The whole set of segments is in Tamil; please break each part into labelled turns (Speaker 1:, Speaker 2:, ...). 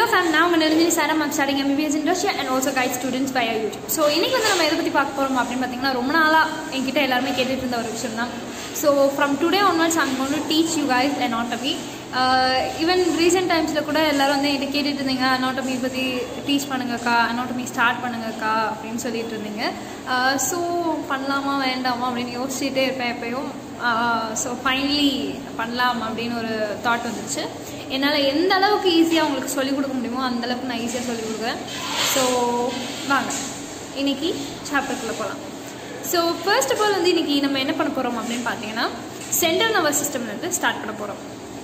Speaker 1: ஹலோ ஃபேம் நான் உங்கள் Niranjani Saram ma'am starting MBBS in Russia and also guide students by YouTube so இன்னைக்கு வந்து நம்ம எதை பற்றி பார்க்க போகிறோம் அப்படின்னு பார்த்தீங்கன்னா ரொம்ப நாளாக என்கிட்ட எல்லாருமே கேட்டுட்டு இருந்த ஒரு விஷயம் தான் so from today onwards I'm gonna teach you guys anatomy even recent டைம்ஸில் கூட எல்லாரும் வந்து என்கிட்ட கேட்டுட்டு இருந்தீங்க அனாட்டமி பற்றி டீச் பண்ணுங்கக்கா அனாட்டமி ஸ்டார்ட் பண்ணுங்கக்கா அப்படின்னு சொல்லிட்டு இருந்தீங்க ஸோ பண்ணலாமா வேண்டாமா அப்படின்னு யோசிச்சுட்டே இருப்பேன் எப்பயும் ஸோ ஃபைனலி பண்ணலாம் அப்படின்னு ஒரு தாட் வந்துச்சு என்னால் எந்த அளவுக்கு ஈஸியாக உங்களுக்கு சொல்லிக் கொடுக்க முடியுமோ அந்த அளவுக்கு நான் ஈஸியாக சொல்லிக் கொடுக்குறேன் ஸோ வாங்க இன்னைக்கு சாப்டருக்குள்ளே போகலாம் ஸோ ஃபர்ஸ்ட் ஆஃப் ஆல் வந்து இன்னைக்கு நம்ம என்ன பண்ண போகிறோம் அப்படின்னு பார்த்தீங்கன்னா சென்ட்ரல் நர்வஸ் சிஸ்டம்லேருந்து ஸ்டார்ட் பண்ண போகிறோம்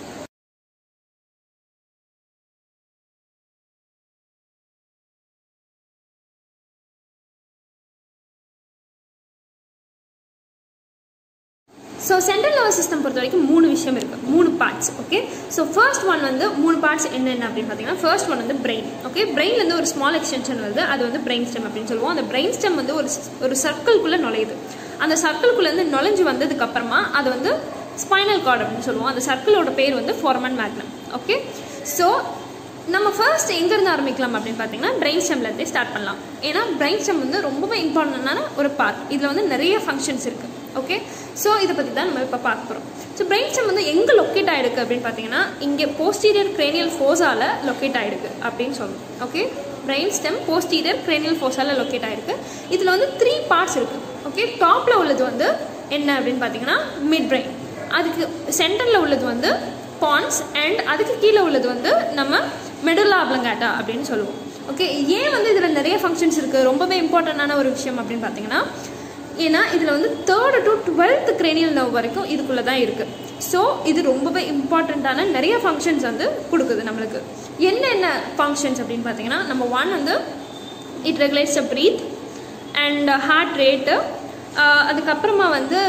Speaker 1: ஸோ சென்ட்ரல் நர்வஸ் சிஸ்டம் பொறுத்த வரைக்கும் மூணு விஷயம் இருக்குது மூணு parts okay so first one வந்து மூணு பார்ட்ஸ் என்னென்ன அப்படின்னு பார்த்தீங்கன்னா ஃபர்ஸ்ட் ஒன் வந்து பிரெயின் ஓகே பிரெயின்லேருந்து ஒரு ஸ்மால் எக்ஸ்டென்ஷன் வருது அது வந்து பிரெயின் ஸ்டெம் அப்படின்னு சொல்லுவோம் அந்த பிரெயின் ஸ்டெம் வந்து ஒரு ஒரு சர்க்கிள்குள்ளே நுழையுது அந்த சர்க்கிள்குள்ளேருந்து நுழைஞ்சு வந்ததுக்கு அப்புறமா அது வந்து ஸ்பைனல் கார்டு அப்படின்னு சொல்லுவோம் அந்த சர்க்கிளோட பேர் வந்து ஃபார்மன் மேக்னம் ஓகே ஸோ நம்ம ஃபர்ஸ்ட் எங்கேருந்து ஆரம்பிக்கலாம் அப்படின்னு பார்த்தீங்கன்னா பிரெயின் ஸ்டெம்லேருந்தே ஸ்டார்ட் பண்ணலாம் ஏன்னா பிரெயின் ஸ்டெம் வந்து ரொம்பவே இம்பார்ட்டண்டான ஒரு பார்ட் இதில் வந்து நிறைய ஃபங்க்ஷன்ஸ் இருக்குது ஓகே ஸோ இதை பற்றி தான் நம்ம இப்போ பார்க்க போகிறோம் ஸோ பிரெயின் ஸ்டெம் வந்து எங்கே லொக்கேட் ஆகிருக்கு அப்படின்னு பார்த்தீங்கன்னா இங்கே போஸ்டீரியர் கிரேனியல் ஃபோஸால் லொக்கேட் ஆகிருக்கு அப்படின்னு சொல்லணும் okay brain stem posterior cranial fossa locate ஆகிருக்கு இதில் வந்து த்ரீ பார்ட்ஸ் இருக்குது ஓகே டாப்பில் உள்ளது வந்து என்ன அப்படின்னு பார்த்தீங்கன்னா மிட் பிரெயின் அதுக்கு சென்டரில் உள்ளது வந்து பான்ஸ் அண்ட் அதுக்கு கீழே உள்ளது வந்து நம்ம மெடுலா அப்ளங்காட்டா அப்படின்னு சொல்லுவோம் ஓகே ஏன் வந்து இதில் நிறைய ஃபங்க்ஷன்ஸ் இருக்குது ரொம்பவே இம்பார்ட்டண்டான ஒரு விஷயம் அப்படின்னு பார்த்தீங்கன்னா ஏன்னா இதில் வந்து third to twelfth cranial nerve வரைக்கும் இதுக்குள்ளே தான் இருக்குது ஸோ இது ரொம்பவே இம்பார்ட்டண்ட்டான நிறைய ஃபங்க்ஷன்ஸ் வந்து கொடுக்குது நம்மளுக்கு என்னென்ன ஃபங்க்ஷன்ஸ் அப்படின்னு பார்த்தீங்கன்னா நம்ம ஒன் வந்து it regulates uh breath and heart rate அதுக்கப்புறமா வந்து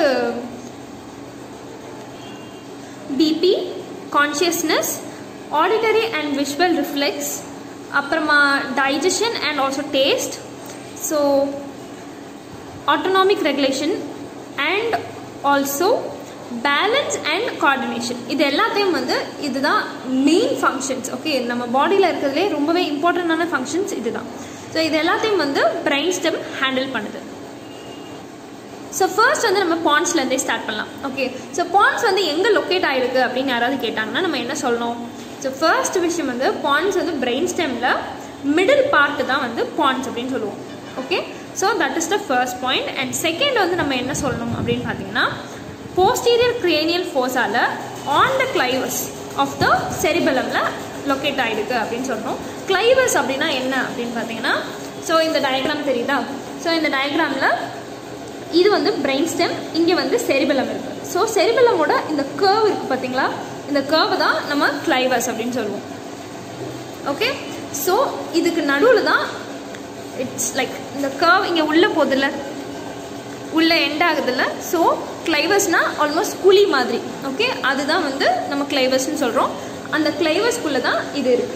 Speaker 1: BP consciousness auditory and visual reflex அப்புறமா digestion and also taste so autonomic regulation and also balance and coordination இது எல்லாத்தையும் வந்து இதுதான் மெயின் ஃபங்க்ஷன்ஸ் ஓகே நம்ம பாடியில் இருக்கிறதுலே ரொம்பவே இம்பார்ட்டண்டான ஃபங்க்ஷன்ஸ் இதுதான் ஸோ இது எல்லாத்தையும் வந்து பிரெயின் ஸ்டெம் ஹேண்டில் பண்ணுது ஸோ ஃபர்ஸ்ட் வந்து நம்ம பாண்ட்ஸ்லேருந்தே ஸ்டார்ட் பண்ணலாம் ஓகே ஸோ பாண்ட்ஸ் வந்து எங்கே லொக்கேட் ஆகிருக்கு அப்படின்னு யாராவது கேட்டாங்கன்னா நம்ம என்ன சொல்லணும் ஸோ ஃபர்ஸ்ட் விஷயம் வந்து பாண்ட்ஸ் வந்து பிரெயின் ஸ்டெம்மில் மிடில் பார்ட்டு தான் வந்து பாண்ட்ஸ் அப்படின்னு சொல்லுவோம் okay so that is the first point and second வந்து நம்ம என்ன சொல்லணும் அப்படின்னு பார்த்தீங்கன்னா posterior cranial fossa on the clivus of the செரிபலமில் லொக்கேட் ஆகிருக்கு அப்படின்னு சொல்லணும் கிளைவஸ் அப்படின்னா என்ன அப்படின்னு பார்த்தீங்கன்னா ஸோ இந்த டயக்ராம் தெரியுதா ஸோ இந்த டயக்ராமில் இது வந்து பிரெயின் ஸ்டெம் இங்கே வந்து செரிபலம் இருக்குது ஸோ செரிபலமோட இந்த கேர்வ் இருக்குது பார்த்தீங்களா இந்த கேர்வ் தான் நம்ம கிளைவஸ் அப்படின்னு சொல்லுவோம் ஓகே ஸோ இதுக்கு நடுவில் தான் இட்ஸ் லைக் இந்த கர்வ் இங்கே உள்ளே போதில்ல உள்ளே எண்ட் ஆகுதுல்ல ஸோ கிளைவஸ்னால் ஆல்மோஸ்ட் குழி மாதிரி ஓகே அதுதான் வந்து நம்ம கிளைவஸ்ன்னு சொல்கிறோம் அந்த கிளைவஸ்குள்ளே தான் இது இருக்குது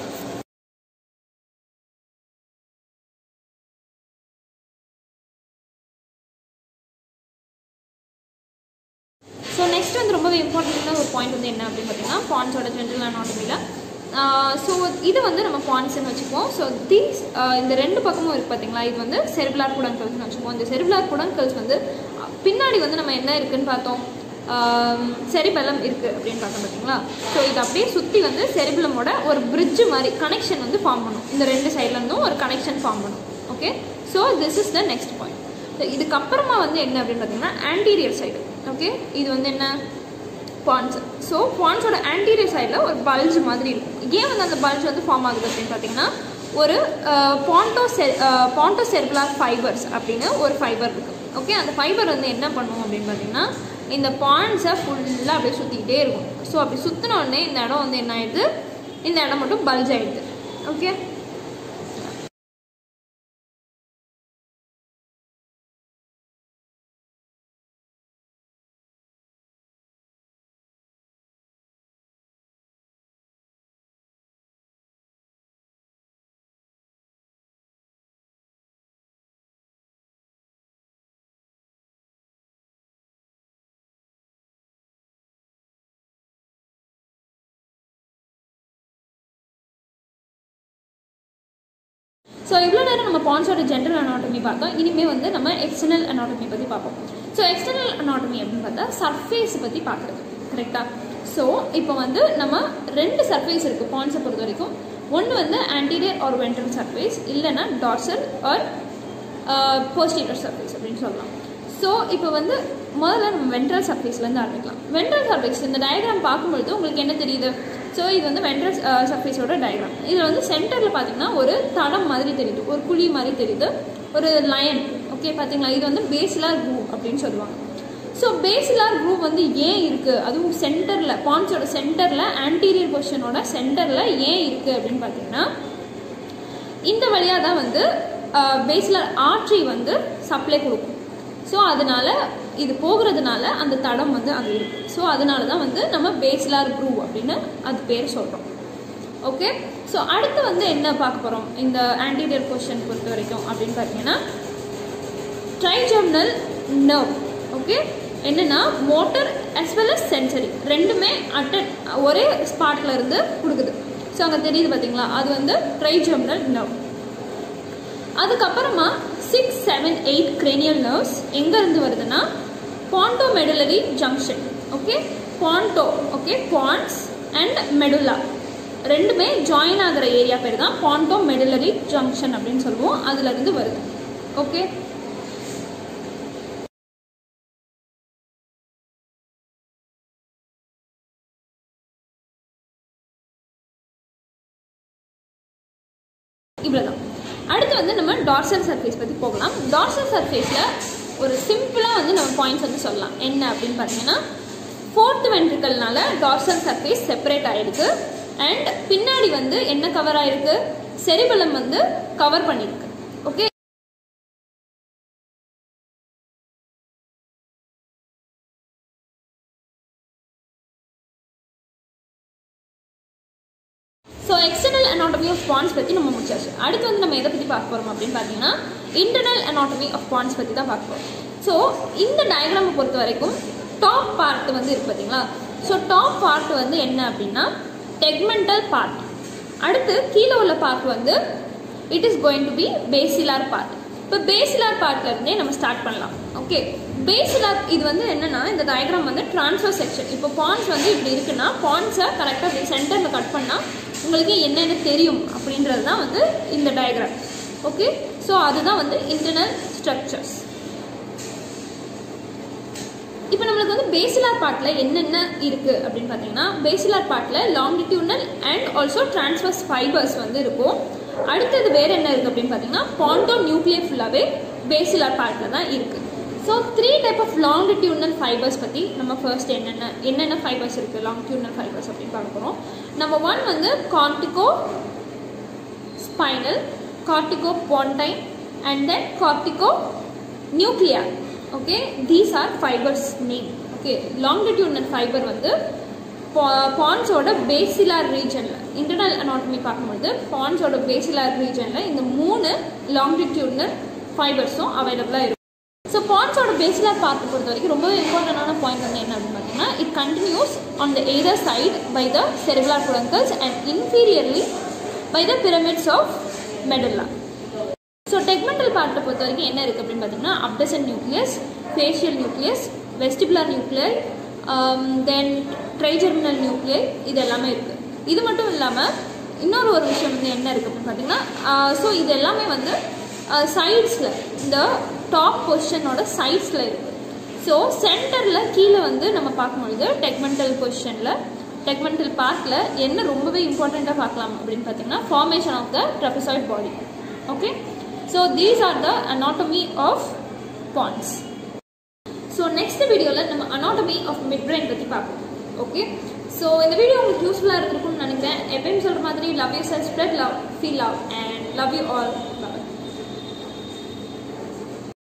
Speaker 1: ஸோ நெக்ஸ்ட் வந்து ரொம்பவே இம்பார்ட்டண்ட்டான ஒரு பாயிண்ட் வந்து என்ன அப்படின்னு பார்த்தீங்கன்னா பான்ஸோட ஜென்ரல் அனாட்டமியில் ஸோ இது வந்து நம்ம பான்ஸ்னு வச்சுப்போம் ஸோ தீஸ் இந்த ரெண்டு பக்கமும் இருக்குது பார்த்தீங்களா இது வந்து செரிபுலார் குடங்கல்ஸ்னு வச்சுப்போம் இந்த செரிபுலார் குடங்கல்ஸ் வந்து பின்னாடி வந்து நம்ம என்ன இருக்குன்னு பார்த்தோம் செரிபலம் இருக்குது அப்படின்னு பார்த்தோம் பார்த்தீங்களா ஸோ இது அப்படியே சுற்றி வந்து செரிபலமோட ஒரு பிரிட்ஜு மாதிரி கனெக்ஷன் வந்து ஃபார்ம் பண்ணும் இந்த ரெண்டு சைட்லேருந்தும் ஒரு கனெக்ஷன் ஃபார்ம் பண்ணும் okay so this is the next point இதுக்கப்புறமா வந்து என்ன அப்படின்னு பார்த்தீங்கன்னா ஆன்டீரியர் சைடு ஓகே இது வந்து என்ன பான்ஸ் ஸோ பான்ஸோட ஆன்டீரியர் சைடில் ஒரு பல்ஜ் மாதிரி இருக்கும் ஏன் வந்து அந்த பல்ஜ் வந்து ஃபார்ம் ஆகுது அப்படின்னு பார்த்தீங்கன்னா ஒரு பாண்டோ செ பாண்டோ செர்குலார் ஃபைபர்ஸ் அப்படின்னு ஒரு ஃபைபர் இருக்குது ஓகே அந்த ஃபைபர் வந்து என்ன பண்ணும் அப்படின்னு பார்த்தீங்கன்னா இந்த பாண்ட்ஸை ஃபுல்லாக அப்படியே சுற்றிக்கிட்டே இருக்கும் ஸோ அப்படி சுற்றின உடனே இந்த இடம் வந்து என்ன ஆயிடுது இந்த இடம் மட்டும் பல்ஜ் ஆகிடுது ஓகே ஸோ இவ்வளோ நேரம் நம்ம பான்ஸோட ஜென்ரல் அனாட்டமி பார்த்தோம் இனிமேல் வந்து நம்ம எக்ஸ்டர்னல் அனாட்டமி பற்றி பார்ப்போம் ஸோ எக்ஸ்டர்னல் அனாட்டமி அப்படின்னு பார்த்தா சர்ஃபேஸ் பற்றி பார்க்குறது கரெக்டாக ஸோ இப்போ வந்து நம்ம ரெண்டு சர்ஃபேஸ் இருக்குது பான்ஸை பொறுத்த வரைக்கும் ஒன்று வந்து ஆன்டீரியர் ஆர் வென்ட்ரல் சர்ஃபேஸ் இல்லைன்னா டார்சல் ஆர் போஸ்டீரியர் சர்ஃபேஸ் அப்படின்னு சொல்லலாம் ஸோ இப்போ வந்து முதல்ல நம்ம வென்ட்ரல் சர்ஃபேஸ்லேருந்து ஆரம்பிக்கலாம் வென்ட்ரல் சர்ஃபேஸ் இந்த டயக்ராம் பார்க்கும்பொழுது உங்களுக்கு என்ன தெரியுது ஸோ இது வந்து வென்ட்ரல் சர்ஃபேஸோட டயக்ராம் இதில் வந்து சென்டரில் பார்த்தீங்கன்னா ஒரு தடம் மாதிரி தெரியுது ஒரு குழி மாதிரி தெரியுது ஒரு லயன் ஓகே பார்த்தீங்களா இது வந்து பேசிலார் குரூவ் அப்படின்னு சொல்லுவாங்க ஸோ பேசிலார் குரூவ் வந்து ஏன் இருக்குது அதுவும் சென்டரில் பான்ஸோட சென்டரில் ஆன்டீரியர் பொசிஷனோட சென்டரில் ஏன் இருக்குது அப்படின்னு பார்த்தீங்கன்னா இந்த வழியாக தான் வந்து பேசிலர் ஆர்ட்ரி வந்து சப்ளை கொடுக்கும் ஸோ அதனால இது போகிறதுனால அந்த தடம் வந்து அங்கே இருக்குது ஸோ அதனால தான் வந்து நம்ம பேசிலார் குரூவ் அப்படின்னு அது பேர் சொல்கிறோம் ஓகே ஸோ அடுத்து வந்து என்ன பார்க்க போகிறோம் இந்த ஆன்டீரியர் பொசிஷன் பொறுத்த வரைக்கும் அப்படின்னு பார்த்தீங்கன்னா ட்ரைஜர்னல் நர்வ் ஓகே என்னன்னா motor as well as sensory ரெண்டுமே அட் ஒரே ஸ்பாட்ல இருந்து கொடுக்குது ஸோ அங்கே தெரியுது பார்த்தீங்களா அது வந்து ட்ரைஜர்னல் நர்வ் அதுக்கப்புறமா six seven eight cranial nerves எங்கேருந்து வருதுன்னா pontomedullary junction okay ponto okay pons and medulla ரெண்டுமே ஜாயின் ஆகிற ஏரியா பேர் தான் பாண்டோ மெடுலரி ஜங்ஷன் அப்படின்னு சொல்லுவோம் அதுலேருந்து வருது ஓகே இவ்வளோதான் அடுத்து வந்து நம்ம டார்சல் சர்ஃபேஸ் பற்றி போகலாம் டார்சல் சர்ஃபேஸில் ஒரு சிம்பிளாக வந்து நம்ம பாயிண்ட்ஸ் வந்து சொல்லலாம் என்ன அப்படின்னு பார்த்தீங்கன்னா ஃபோர்த் வென்ட்ரிக்கல்னால டார்சல் சர்ஃபேஸ் செப்பரேட் ஆகிருக்கு அண்ட் பின்னாடி வந்து என்ன கவர் ஆகிருக்கு செரிபலம் வந்து கவர் பண்ணியிருக்கு okay so external anatomy of pons பற்றி நம்ம முடிச்சாச்சு அடுத்து வந்து நம்ம எதை பற்றி பார்க்க போகிறோம் அப்படின்னு பார்த்தீங்கன்னா இன்டர்னல் அனாட்டமி ஆஃப் பான்ஸ் பற்றி தான் பார்க்க போகிறோம் ஸோ இந்த டயக்ராமை பொறுத்த வரைக்கும் டாப் பார்ட் வந்து இருக்கு பார்த்தீங்களா ஸோ டாப் பார்ட் வந்து என்ன அப்படின்னா டெக்மெண்டல் பார்ட் அடுத்து கீழே உள்ள பார்ட் வந்து it is going to be basilar part இப்போ பேசிலார் பார்ட்ல இருந்தே நம்ம ஸ்டார்ட் பண்ணலாம் ஓகே பேசிலார் இது வந்து என்னன்னா இந்த டயக்ராம் வந்து ட்ரான்ஸ்ஃபர் செக்ஷன் இப்போ பான்ஸ் வந்து இப்படி இருக்குன்னா பான்ஸை கரெக்டாக இப்படி சென்டரில் கட் பண்ணால் உங்களுக்கு என்னென்ன தெரியும் அப்படின்றது தான் வந்து இந்த டயக்ராம் ஓகே ஸோ அதுதான் வந்து இன்டர்னல் ஸ்ட்ரக்சர்ஸ் இப்போ நம்மளுக்கு வந்து பேசிலார் பார்ட்டில் என்னென்ன இருக்குது அப்படின்னு பார்த்தீங்கன்னா பேசிலார் பார்ட்டில் longitudinal and also transverse fibres வந்து இருக்கும் அடுத்தது வேறு என்ன இருக்குது அப்படின்னு பார்த்தீங்கன்னா பாண்டோ நியூக்ளியர் ஃபுல்லாகவே பேசிலார் பார்ட்டில் தான் இருக்குது so three type of longitudinal fibres பற்றி நம்ம ஃபர்ஸ்ட் என்னென்ன என்னென்ன ஃபைபர்ஸ் இருக்குது லாங்கிடியூனல் ஃபைபர்ஸ் அப்படின்னு பார்க்க போகிறோம் நம்பர் ஒன் வந்து corticospinal corticopontine and then corticonuclear okay these are fibres name okay longitudinal fibre வந்து பான்ஸோட பேசிலார் ரீஜனில் இன்டர்னல் அனாட்டமி பார்க்கும்போது பான்ஸோட பேசிலார் ரீஜனில் இந்த மூணு லாங்கிடியூனல் ஃபைபர்ஸும் அவைலபிளாக இருக்கும் ஸோ பான்ஸோட பேசிலார் பார்க்க பொறுத்த வரைக்கும் ரொம்ப இம்பார்ட்டண்டான பாயிண்ட் வந்து என்ன அப்படின்னு பார்த்தீங்கன்னா it continues on the either side by the cerebellar peduncles and inferiorly by the pyramids of medulla so tegmental பார்ட்டை பொறுத்த வரைக்கும் என்ன இருக்குது அப்படின்னு பார்த்தீங்கன்னா abducens nucleus facial nucleus vestibular nuclear then trigeminal nuclear இது எல்லாமே இருக்குது இது மட்டும் இல்லாமல் இன்னொரு ஒரு விஷயம் வந்து என்ன இருக்குது அப்படின்னு பார்த்தீங்கன்னா ஸோ இது எல்லாமே வந்து சைட்ஸில் இந்த டாப் பொசிஷனோட சைட்ஸில் இருக்குது ஸோ சென்டரில் கீழே வந்து நம்ம பார்க்கும்பொழுது டெக்மெண்டல் பொசிஷனில் டெக்மெண்டல் பார்ட்டில் என்ன ரொம்பவே இம்பார்ட்டண்ட்டாக பார்க்கலாம் அப்படின்னு பார்த்தீங்கன்னா formation of the trapezoid body okay so these are the anatomy of pons so next வீடியோவில் நம்ம அனாட்டமி ஆஃப் மிட் பிரெயின் பற்றி பார்ப்போம் ஓகே ஸோ இந்த வீடியோ உங்களுக்கு யூஸ்ஃபுல்லாக இருந்திருக்கும்னு நினைக்கிறேன் எப்பயும் சொல்கிற மாதிரி love yourself spread love feel love and love you all